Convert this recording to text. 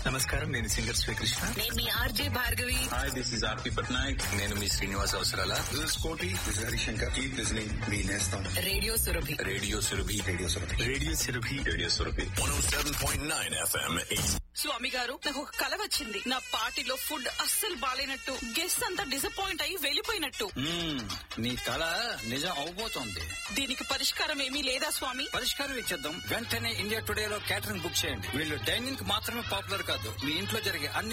నమస్కారం నేను సింగర్ శ్రీకృష్ణ నేను మీ RJ Bhargavi hi this is RP Patnaik నేను మీ శ్రీనివాస్ అవసరాల This is Koti. This is Harishankar. Keep listening. Me Nestam. Radio Surabhi radio Surabhi Radio Surabhi. Radio Surabhi radio Surabhi 107.9 FM. స్వామి గారు నాకు ఒక కల వచ్చింది నా పార్టీలో ఫుడ్ అస్సలు బాలేనట్టు గెస్ట్ అంతా డిసప్పాయింట్ అయి వెళ్ళిపోయినట్టు నీ కళ నిజం అవబోతోంది దీనికి పరిష్కారం ఏమీ లేదా స్వామి పరిష్కారం ఇచ్చేద్దాం వెంటనే ఇండియా టుడే లో క్యాటరింగ్ బుక్ చేయండి వీళ్ళు డైనింగ్ మాత్రమే పాపులర్ కాదు మీ ఇంట్లో జరిగే అన్ని